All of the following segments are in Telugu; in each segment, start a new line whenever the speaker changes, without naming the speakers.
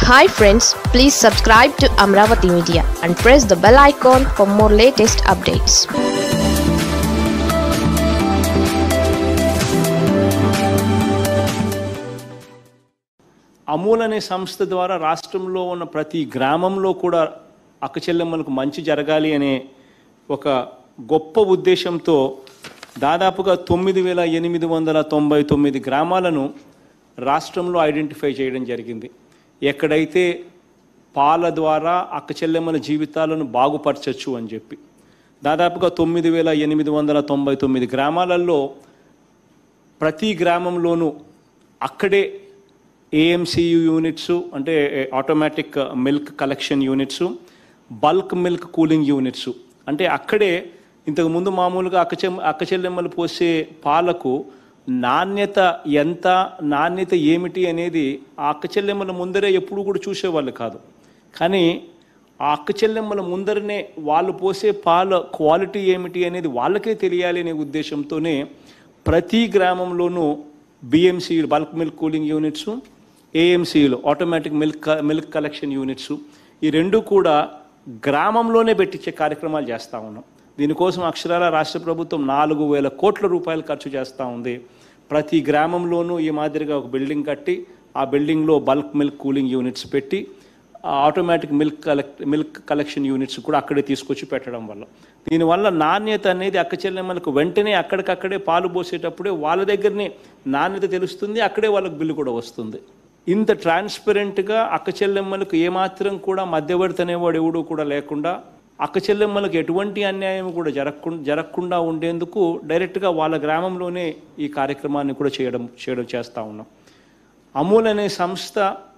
hi friends please subscribe to Amaravati media and press the bell icon for more latest updates
Amul అనే సంస్థ ద్వారా రాష్ట్రంలో ఉన్న ప్రతి గ్రామంలో కూడా అక్కచెల్లెమ్మలకు మంచి జరగాలి అనే ఒక గొప్ప ఉద్దేశంతో దాదాపుగా తొమ్మిది వేల ఎనిమిది వందల తొంభై తొమ్మిది గ్రామాలను రాష్ట్రంలో ఐడెంటిఫై చేయడం జరిగింది ఎక్కడైతే పాల ద్వారా అక్కచెల్లెమ్మల జీవితాలను బాగుపరచచ్చు అని చెప్పి దాదాపుగా తొమ్మిది వేల ఎనిమిది వందల తొంభై తొమ్మిది గ్రామాలలో ప్రతి గ్రామంలోనూ అక్కడే ఏఎంసీయు యూనిట్స్ అంటే automatic milk collection units bulk milk cooling units అంటే అక్కడే ఇంతకు ముందు మామూలుగా అక్కచె అక్కచెల్లెమ్మలు పోసే పాలకు నాణ్యత ఎంత నాణ్యత ఏమిటి అనేది ఆ అక్కచెల్లెమ్మల ముందరే ఎప్పుడు కూడా చూసేవాళ్ళు కాదు కానీ ఆ అక్కచెల్లెమ్మల ముందరనే వాళ్ళు పోసే పాల క్వాలిటీ ఏమిటి అనేది వాళ్ళకే తెలియాలి అనే ఉద్దేశంతోనే ప్రతి గ్రామంలోనూ BMC bulk milk cooling units ఏఎంసీలు automatic milk milk collection units ఈ రెండు కూడా గ్రామంలోనే పెట్టించే కార్యక్రమాలు చేస్తూ ఉన్నాం దీనికోసం అక్షరాల రాష్ట్ర ప్రభుత్వం నాలుగు వేల కోట్ల రూపాయలు ఖర్చు చేస్తూ ఉంది ప్రతి గ్రామంలోనూ ఈ మాదిరిగా ఒక బిల్డింగ్ కట్టి ఆ బిల్డింగ్లో బల్క్ మిల్క్ కూలింగ్ యూనిట్స్ పెట్టి ఆ automatic milk collect milk collection units కూడా అక్కడే తీసుకొచ్చి పెట్టడం వల్ల దీనివల్ల నాణ్యత అనేది అక్క చెల్లెమ్మలకు వెంటనే అక్కడికక్కడే పాలు పోసేటప్పుడే వాళ్ళ దగ్గరనే నాణ్యత తెలుస్తుంది అక్కడే వాళ్ళకి బిల్లు కూడా వస్తుంది ఇంత ట్రాన్స్పరెంట్గా అక్క చెల్లెమ్మలకు ఏమాత్రం కూడా మధ్యవర్తి అనేవాడు ఎవడు కూడా లేకుండా అక్క చెల్లెమ్మలకు ఎటువంటి అన్యాయం కూడా జరగకుండా జరగకుండా ఉండేందుకు డైరెక్ట్గా వాళ్ళ గ్రామంలోనే ఈ కార్యక్రమాన్ని కూడా చేయడం చేయడం చేస్తూ ఉన్నాం అమూల్ అనే సంస్థ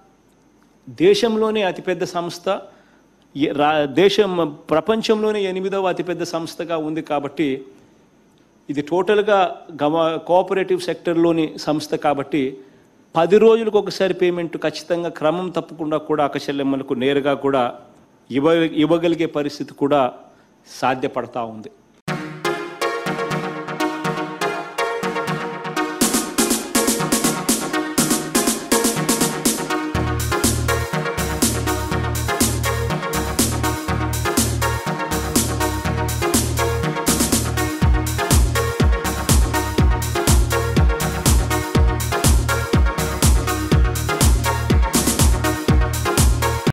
దేశంలోనే అతిపెద్ద సంస్థ ఏ- రా దేశం ప్రపంచంలోనే ఎనిమిదవ అతిపెద్ద సంస్థగా ఉంది కాబట్టి ఇది టోటల్గా గవ కోఆపరేటివ్ సెక్టర్లోని సంస్థ కాబట్టి పది రోజులకు ఒకసారి పేమెంట్ ఖచ్చితంగా క్రమం తప్పకుండా కూడా అకశల్యమ్మలకు నేరుగా కూడా ఇవ్వ ఇవ్వగలిగే పరిస్థితి కూడా సాధ్యపడతా ఉంది